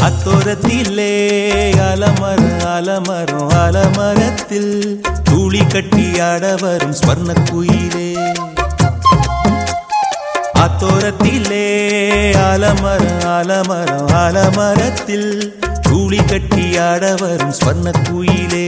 அத்தோரத்திலே அலமரம் அலமரம் அலமரத்தில் தூளி கட்டி ஆட வரும் ஸ்வர்ண குயிலே அத்தோரத்திலே அலமரம் அலமரம் அலமரத்தில் தூளி கட்டி ஆட வரும் ஸ்வர்ண குயிலே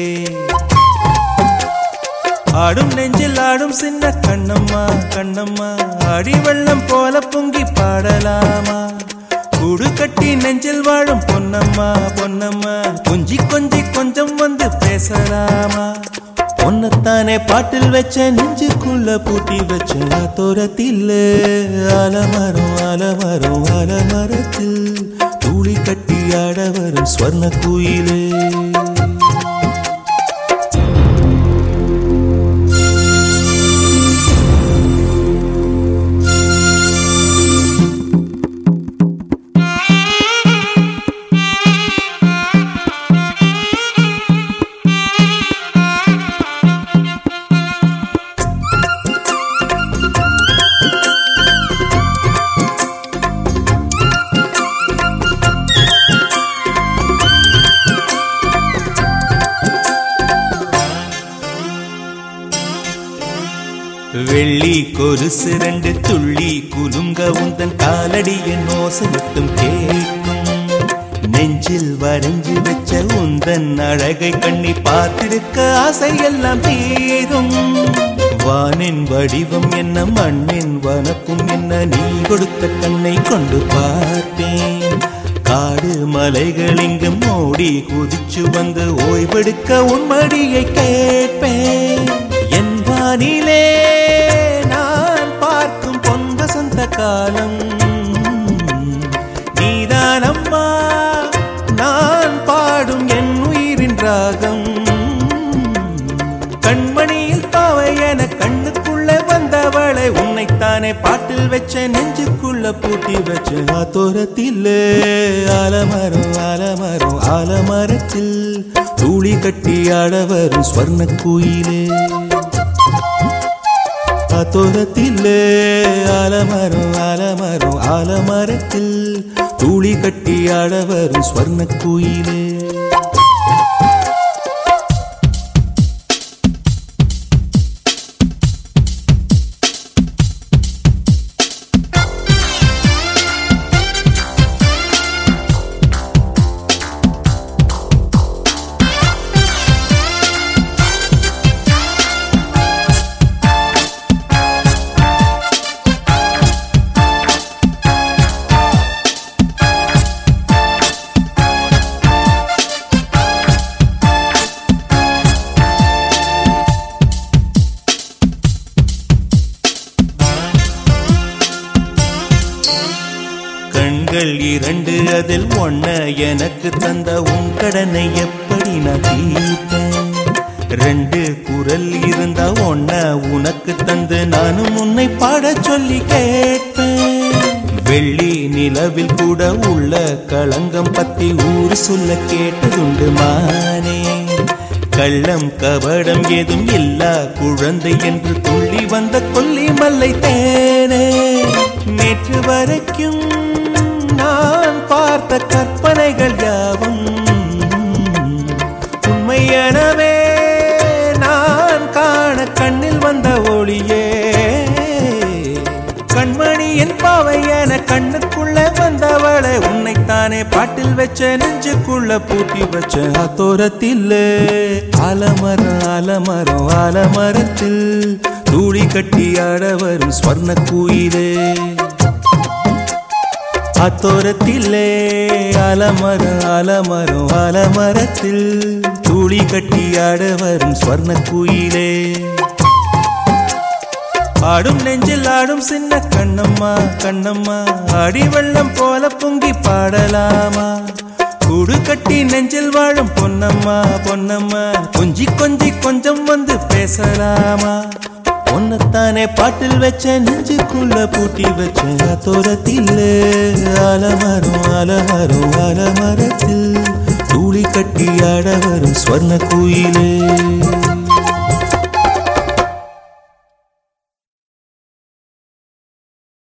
ஆடும் நெஞ்சில் ஆடும் சின்ன கண்ணம்மா கண்ணம்மா அடி வெள்ளம் போல பொங்கி பாடலாமா கூடு கட்டி நெஞ்சில் வாழும் பொன்னம்மா பொன்னம்மா கொஞ்சி கொஞ்சி கொஞ்சம் வந்து பேசலாமா பொன்னத்தானே பாட்டில் வச்ச நெஞ்சுக்குள்ள பூட்டி வச்ச தோரத்தில் அலமரம் அலமரம் அலமரத்தில் தூளி கட்டி ஆட வரும் ஸ்வர்ண குயிலே வெள்ளி கொலுசு ரெண்டு துள்ளி குலுங்க உந்தன் காலடியின் ஓசை மட்டும் கேட்கும் நெஞ்சில் வரைஞ்சு வச்ச உந்தன் அழகை கண்ணி பார்த்திருக்க ஆசை எல்லாம் தீரும் வானின் வடிவம் என்ன மண்ணின் வனப்பும் என்ன நீ கொடுத்த கண்ணை கொண்டு பார்ப்பேன் காடு மலைகள் இங்கு மோடி குதிச்சு வந்து ஓய்வெடுக்க உன் மடியை கேட்பேன் என் வானிலே நான் பார்க்கும் பொன் வசந்த காலம் நீதான் அம்மா நான் பாடும் என் உயிரின் ராகம் கண்மணியில் பாவை என கண்ணுக்குள்ள வந்தவளை உன்னைத்தானே பாட்டில் வச்ச நெஞ்சுக்குள்ள பூட்டி வச்ச ஆத்தோரத்தில் ஆலமரம் ஆலமரம் ஆலமரத்தில் தூளி கட்டி ஆட வரும் ஸ்வர்ண குயிலே ஆத்தோரத்தில் ஆலமரம் ஆலமரம் ஆலமரத்தில் தூளி கட்டி ஆட வரும் ஸ்வர்ண குயிலே கண்கள் இரண்டு அதில் ஒன்ன எனக்கு தந்த உன் கடனை எப்படி நான் தீர்ப்பேன் ரெண்டு குரல் இருந்தா ஒன்ன உனக்கு தந்து நானும் உன்னை பாடச் சொல்லி கேட்பேன் வெள்ளி நிலவில் கூட உள்ள களங்கம் பத்தி ஊர் சொல்ல கேட்டதுண்டு மானே கள்ளம் கபடம் ஏதும் இல்லா குழந்தை என்று துள்ளி வந்த கொல்லி மல்லை தேனே நேற்று வரைக்கும் நான் பார்த்த கற்பனைகள் யாவும் உண்மை எனவே நான் காண கண்ணில் வந்த ஒளியே கண்மணியின் பாவை என கண்ணுக்குள்ள வந்தவளை உன்னைத்தானே பாட்டில் வச்ச நெஞ்சுக்குள்ள பூட்டி வச்ச அத்தோரத்தில் ஆலமரம் ஆலமரம் ஆலமரத்தில் தூளி கட்டி ஆட வரும் ஸ்வர்ண குயிலே அத்தோரத்திலே அலமரம் அலமரம் அலமரத்தில் தூளி கட்டி ஆட வரும் ஸ்வர்ண குயிலே ஆடும் நெஞ்சில் ஆடும் சின்ன கண்ணம்மா கண்ணம்மா அடி வெள்ளம் போல பொங்கி பாடலாமா கூடு கட்டி நெஞ்சில் வாழும் பொன்னம்மா பொன்னம்மா கொஞ்சி கொஞ்சி கொஞ்சம் வந்து பேசலாமா பொன்னத்தானே பாட்டில் வச்ச நெஞ்சுக்குள்ள பூட்டி வச்ச தோரத்தில் அலமரம் அலமரம் அலமரத்தில் தூளி கட்டி ஆட வரும் ஸ்வர்ண குயிலே